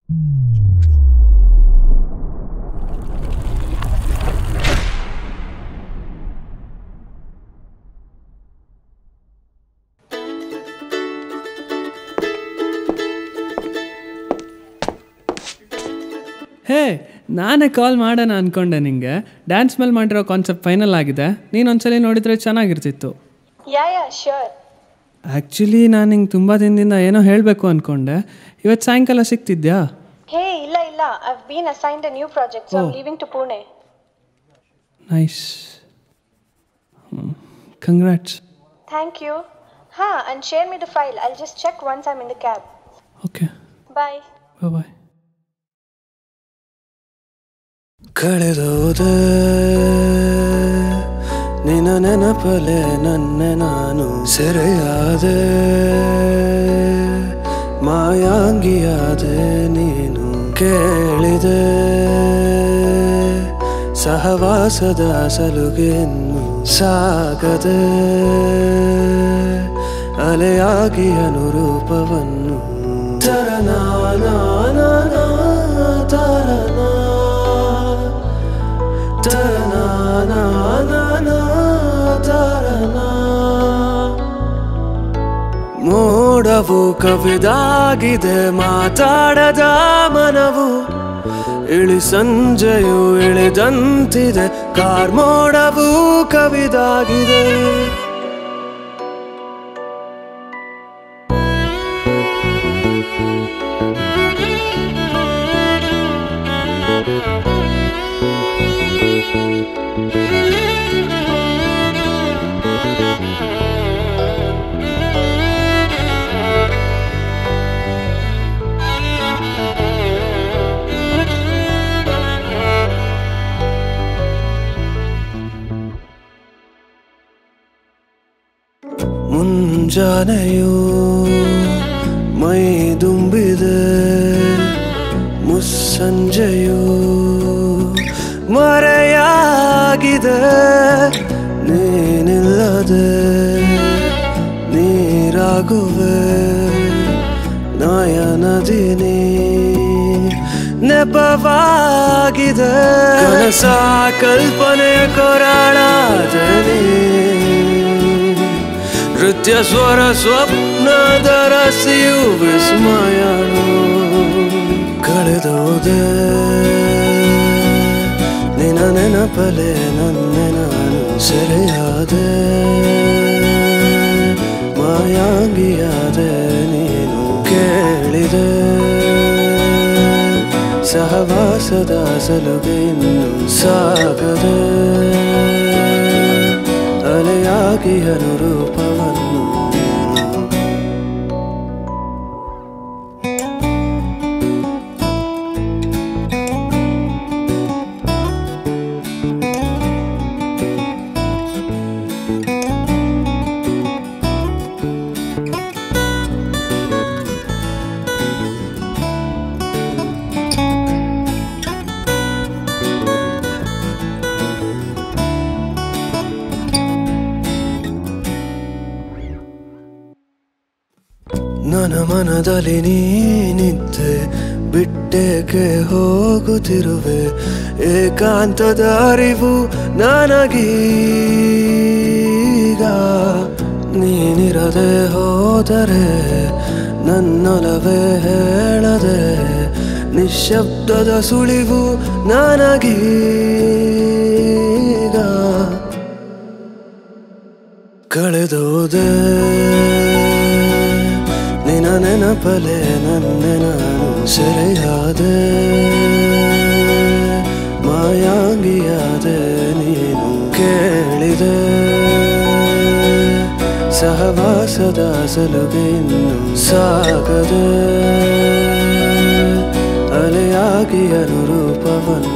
ಹೇ ನಾನೇ ಕಾಲ್ ಮಾಡೋಣ ಅಂದ್ಕೊಂಡೆ ನಿಂಗೆ ಡ್ಯಾನ್ಸ್ ಮೇಲೆ ಮಾಡಿರೋ ಕಾನ್ಸೆಪ್ಟ್ ಫೈನಲ್ ಆಗಿದೆ ನೀನು ಒಂದ್ಸಲಿ ನೋಡಿದರೆ ಚೆನ್ನಾಗಿರ್ತಿತ್ತು Yeah, yeah, sure. ಆ್ಯಕ್ಚುಲಿ ನಾನು ನಿಂಗೆ ತುಂಬ ದಿನದಿಂದ ಏನೋ ಹೇಳಬೇಕು ಅಂದ್ಕೊಂಡೆ ಇವತ್ತು ಸಾಯಂಕಾಲ ಸಿಗ್ತಿದ್ಯಾ Hey, illa illa. I've been assigned a new project, so I'm leaving to Pune. Nice congrats Thank you. Huh, and share me the file. I'll just check once I'm in the cab. Okay Bye. Bye ಕಳೆದೋದೆ ನಿನ್ನ ನೆನಪಲೆ ನನ್ನೆ ನಾನು ಸೆರೆಯಾದೆ ಮಾಯಾಂಗಿಯಾದೆ ನೀನು ಕೇಳಿದೆ ಸಹವಾಸದ ಸಲುಗೆನ್ನು ಸಾಗದೆ ಅಲೆಯಾಗಿ ಅನುರೂಪವನ್ನು ತರನಾನಾ ತರನಾ ತರನಾನಾ ತರನಾ ಮೋಡವು ಕವಿದಾಗಿದೆ ಮಾತಾಡದ ಮನವು ಇಳಿ ಸಂಜೆಯು ಇಳಿದಂತಿದೆ ಕಾರ್ಮೋಡವು ಕವಿದಾಗಿದೆ ಮುಂಜಾನೆಯು ಮೈ ದುಂಬಿದೆ ಮುಸ್ಸಂಜೆಯು ಮರೆಯಾಗಿದೆ ನೀನಿಲ್ಲದೆ ನೀರಾಗುವೆ ನಯನದಿನಿ ನೆಪವಾಗಿದೆ ಕನಸ ಕಲ್ಪನೆಯ ಕೊರಾಳಾದನಿ ನೃತ್ಯ ಸ್ವರ ಸ್ವಪ್ನದ ರಸಿಯು ವಿಸ್ಮಯನು ಕಳೆದೋದೆ ನಿನ ನೆನಪಲೆ ನನ್ನೆ ನಾನು ಸೆರೆಯಾದೆ ಮಾಯಾಂಗಿಯಾದೆ ನೀನು ಕೇಳಿದೆ ಸಹವಾಸದ ಸಲುಗೆ ಇನ್ನು ಸಾಗದೆ ಅಲೆಯಾಗಿ ಅನುರೂಪವನ್ನು ನನ್ನ ಮನದಲ್ಲಿ ನೀನಿದ್ದೆ ಬಿಟ್ಟೇಕೆ ಹೋಗುತ್ತಿರುವೆ ಏಕಾಂತದ ಅರಿವು ನನಗೀಗ ನೀನಿರದೆ ಹೋದರೆ ನನ್ನೊಲವೇ ಹೇಳದೆ ನಿಶ್ಶಬ್ದದ ಸುಳಿವು ನನಗೀಗ ಕಳೆದೋದೆ ನಿನ ನೆನಪಲೆ ನನ್ನೆ ನಾನು ಸೆರೆಯಾದೆ ಮಾಯಾಂಗಿಯಾದೆ ನೀನು ಕೇಳಿದೆ ಸಹವಾಸದ ಸಲುಗೆ ಇನ್ನು ಸಾಗದೆ ಅಲೆಯಾಗಿ ಅನುರೂಪವನ್ನು